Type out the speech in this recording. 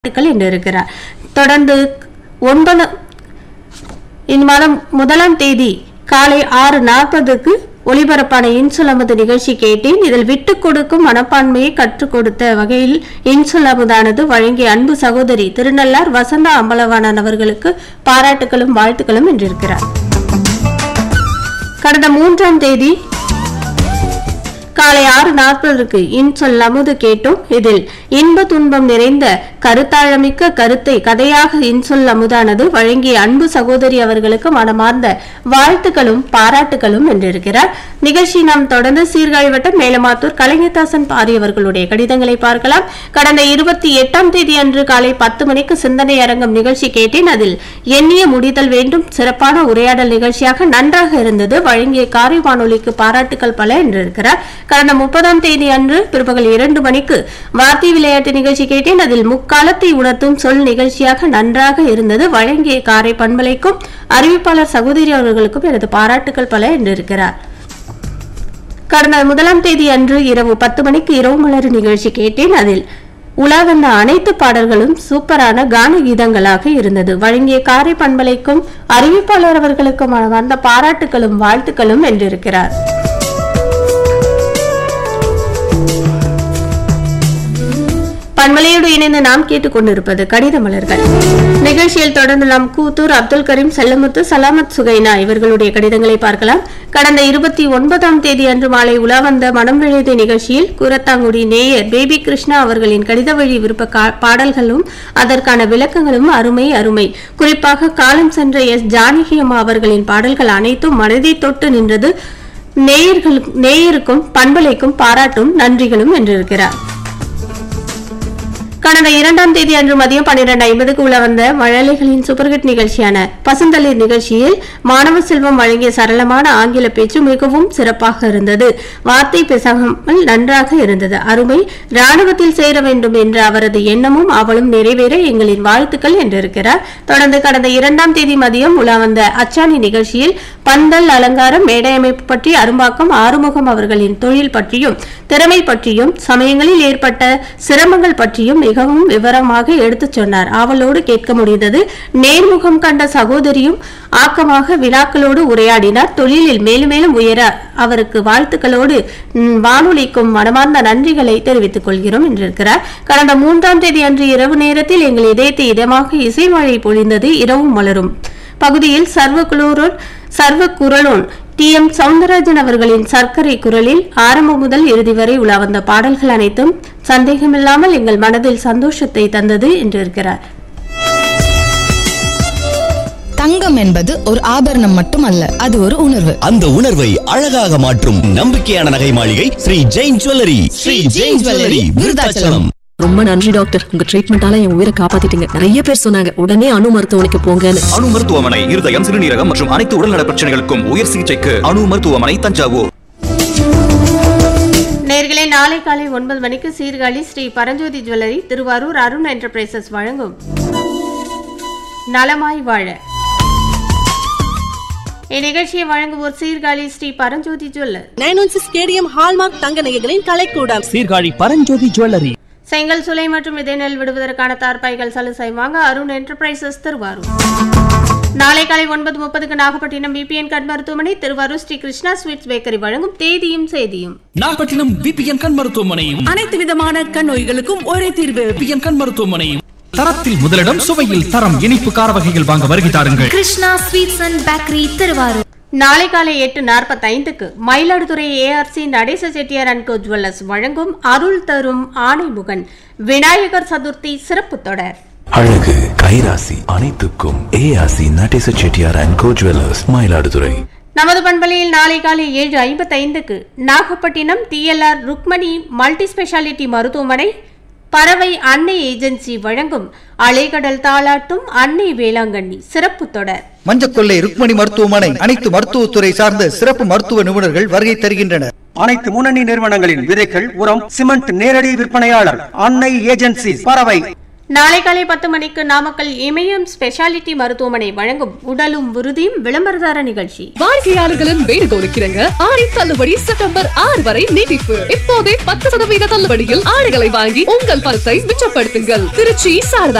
வாழ்த்துக்கள் என்று இருக்கிறார் தொடர்ந்து ஒன்பது இந்த மாதம் முதலாம் தேதி காலை ஆறு நாற்பதுக்கு ஒளிபரப்பான இன்சுலமது நிகழ்ச்சி கேட்டேன் இதில் விட்டுக் கொடுக்கும் மனப்பான்மையை கற்றுக் கொடுத்த வகையில் இன்சுலமதானது வழங்கிய அன்பு சகோதரி திருநள்ளார் வசந்தா அம்பலவாணன் அவர்களுக்கு பாராட்டுகளும் வாழ்த்துக்களும் என்றிருக்கிறார் கடந்த மூன்றாம் தேதி காலை ஆறு நாற்பதற்கு இன்சொல் அமுது கேட்டோம் இதில் இன்ப துன்பம் நிறைந்த கருத்தாழமிக்க கருத்தை கதையாக இன்சொல் அமுதானது வழங்கிய அன்பு சகோதரி அவர்களுக்கு மனமார்ந்த வாழ்த்துக்களும் பாராட்டுகளும் என்றிருக்கிறார் நிகழ்ச்சி நாம் தொடர்ந்து சீர்காழி வட்டம் மேலமாத்தூர் கலைஞதாசன் பாரி அவர்களுடைய கடிதங்களை பார்க்கலாம் கடந்த இருபத்தி எட்டாம் தேதி அன்று காலை பத்து மணிக்கு சிந்தனை அரங்கம் நிகழ்ச்சி கேட்டேன் அதில் எண்ணிய முடிதல் வேண்டும் சிறப்பான உரையாடல் நிகழ்ச்சியாக நன்றாக இருந்தது வழங்கிய காரை வானொலிக்கு பாராட்டுகள் பல என்றிருக்கிறார் கடந்த முப்பதாம் தேதி அன்று பிற்பகல் இரண்டு மணிக்கு வார்த்தை விளையாட்டு நிகழ்ச்சி கேட்டேன் அதில் முக்காலத்தை உணர்த்தும் சொல் நிகழ்ச்சியாக நன்றாக இருந்தது வழங்கிய காரை பண்பலைக்கும் அறிவிப்பாளர் சகோதரி அவர்களுக்கும் எனது பாராட்டுகள் பல என்றிருக்கிறார் கடந்த முதலாம் தேதி அன்று இரவு பத்து மணிக்கு இரவு மலர் நிகழ்ச்சி கேட்டேன் அதில் உலா வந்த அனைத்து பாடல்களும் சூப்பரான கான கீதங்களாக இருந்தது வழங்கிய காரை பண்பலைக்கும் அறிவிப்பாளர் அவர்களுக்கும் வந்த பாராட்டுகளும் வாழ்த்துக்களும் என்றிருக்கிறார் பண்பலையோடு இணைந்து நாம் கேட்டுக்கொண்டிருப்பது கடித மலர்கள் நிகழ்ச்சியில் தொடர்ந்து நாம் கூத்தூர் அப்துல் கரீம் செல்லமுத்து சலாமத் சுகைனா இவர்களுடைய கடிதங்களை பார்க்கலாம் கடந்த இருபத்தி ஒன்பதாம் தேதி அன்று மாலை உலா வந்த மனம் விழுது நிகழ்ச்சியில் கூரத்தாங்குடி நேயர் பேபி கிருஷ்ணா அவர்களின் கடித வழி விருப்ப கா- பாடல்களும் அதற்கான விளக்கங்களும் அருமை அருமை குறிப்பாக காலம் சென்ற எஸ் ஜானகி அம்மா அவர்களின் பாடல்கள் அனைத்தும் மனதை தொட்டு நின்றது நேயர்கள் நேயருக்கும் பண்பலைக்கும் பாராட்டும் நன்றிகளும் என்றிருக்கிறார் கடந்த இரண்டாம் தேதி அன்று மதியம் பன்னிரண்டு ஐம்பதுக்கு உள்ள வந்த மழலைகளின் சூப்பர்ஹிட் நிகழ்ச்சியான பசுந்தளிர் நிகழ்ச்சியில் மாணவ செல்வம் வழங்கிய சரளமான ஆங்கில பேச்சு மிகவும் சிறப்பாக இருந்தது வார்த்தை பேசாமல் நன்றாக இருந்தது அருமை ராணுவத்தில் சேர வேண்டும் என்ற அவரது எண்ணமும் அவளும் நிறைவேற எங்களின் வாழ்த்துக்கள் என்றிருக்கிறார் தொடர்ந்து கடந்த இரண்டாம் தேதி மதியம் உலா வந்த அச்சாணி நிகழ்ச்சியில் பந்தல் அலங்காரம் மேடை அமைப்பு பற்றி அரும்பாக்கம் ஆறுமுகம் அவர்களின் தொழில் பற்றியும் திறமை பற்றியும் சமயங்களில் ஏற்பட்ட சிரமங்கள் பற்றியும் மிகவும் விவரமாக எடுத்துச் சொன்னார் ஆவலோடு கேட்க முடிந்தது நேர்முகம் கண்ட சகோதரியும் ஆக்கமாக வினாக்களோடு உரையாடினார் தொழிலில் மேலும் மேலும் உயர அவருக்கு வாழ்த்துக்களோடு ம், வானொலிக்கும் மனமார்ந்த நன்றிகளை தெரிவித்துக் கொள்கிறோம் என்றிருக்கிறார் கடந்த மூன்றாம் தேதி அன்று இரவு நேரத்தில் எங்கள் இதயத்தை இதமாக இசை மழை பொழிந்தது இரவும் மலரும் பகுதியில் சர்வ குளோரோன் சர்வ குரலோன் டி எம் சவுந்தரராஜன் அவர்களின் சர்க்கரை குரலில் ஆரம்பம் முதல் இறுதி வரை உலா வந்த பாடல்கள் அனைத்தும் சந்தேகமில்லாமல் எங்கள் மனதில் சந்தோஷத்தை தந்தது என்றிருக்கிறார் தங்கம் என்பது ஒரு ஆபரணம் மட்டுமல்ல அது ஒரு உணர்வு அந்த உணர்வை அழகாக மாற்றும் நம்பிக்கையான நகை மாளிகை ஸ்ரீ ஜெயின் ஜுவல்லரி ஸ்ரீ ஜெயின் ஜுவல்லரி விருதாச்சலம் ரொம்ப நன்றி டாக்டர் உங்க ட்ரீட்மெண்டால என் உயிரை காப்பாத்திட்டீங்க நிறைய பேர் சொன்னாங்க உடனே அணு மருத்துவமனைக்கு போங்கன்னு அணு மருத்துவமனை இருதயம் சிறுநீரகம் மற்றும் அனைத்து உடல்நல பிரச்சனைகளுக்கும் உயர் சிகிச்சைக்கு அணு மருத்துவமனை தஞ்சாவூர் நேர்களே நாளை காலை ஒன்பது மணிக்கு சீர்காழி ஸ்ரீ பரஞ்சோதி ஜுவல்லரி திருவாரூர் அருண் என்டர்பிரைசஸ் வழங்கும் நலமாய் வாழ இந்நிகழ்ச்சியை வழங்குவோர் Sirkazhi Shri Paranjothi jeweller nine one six KDM hallmark தங்க நகைகளின் கலைக்கூடம் சீர்காழி பரஞ்சோதி ஜுவல்லரி செங்கல் சுலை மற்றும் விதை நெல் விடுவதற்கான தார்பாய்கள் சலுசை வாங்க அருண் என்டர்பிரைசஸ் திருவாரூர் நாளை காலை ஒன்பது முப்பதுக்கு நாகப்பட்டினம் பிபிஎன் கண் மருத்துவமனை திருவாரூர் ஸ்ரீ கிருஷ்ணா ஸ்வீட்ஸ் பேக்கரி வழங்கும் தேதியும் செய்தியும் நாகப்பட்டினம் விபிஎன் கண் மருத்துவமனையும் அனைத்து விதமான கண் நோய்களுக்கும் ஒரே தீர்வு விபிஎன் கண் மருத்துவமனையும் தரத்தில் முதலிடம் சுவையில் தரம் இனிப்பு கார வகைகள் வாங்க வருகை தாருங்கள் Krishna sweets and bakery Thiruvarur நாளை காலை எட்டு நாற்பத்தைந்துக்கு மயிலாடுதுறை ஏஆர்சி நடேச செட்டியார் அண்ட் கோ ஜுவல்லர்ஸ் வழங்கும் அருள் தரும் ஆணைமுகன் விநாயகர் சதுர்த்தி சிறப்பு தொடர் அழகு கைராசி அனைத்துக்கும் ஏஆசி Natesa Chettiar and co jewellers Mayiladuthurai நமது பண்பலையில் நாளை காலை ஏழு ஐம்பத்தைந்துக்கு Nagapattinam TLR Rukmani multi speciality மருத்துவமனை பறவை அன்னை ஏஜென்சி வழங்கும் அலைகடல் தாளாட்டும் அன்னை வேளாங்கண்ணி சிறப்பு தொடர் மஞ்சக்கொள்ளை ருக்மணி மருத்துவமனை அனைத்து மருத்துவத்துறை சார்ந்த சிறப்பு மருத்துவ நிபுணர்கள் வருகை தருகின்றனர் அனைத்து முன்னணி நிறுவனங்களின் விதைகள் உரம் சிமெண்ட் நேரடி விற்பனையாளர் அன்னை ஏஜென்சி பறவை நாளை காலை பத்து மணிக்கு நாமக்கல் இமயம் ஸ்பெஷாலிட்டி மருத்துவமனை வழங்கும் உடலும் உறுதியும் விளம்பரதார நிகழ்ச்சி வாடிக்கையாளர்களின் வேண்டுகோளுக்கிறங்க ஆடி தள்ளுபடி செப்டம்பர் ஆறு வரை நீட்டிப்பு இப்போதே பத்து சதவீத தள்ளுபடியில் ஆடைகளை வாங்கி உங்கள் பணத்தை மிச்சப்படுத்துங்கள் திருச்சி சாரதா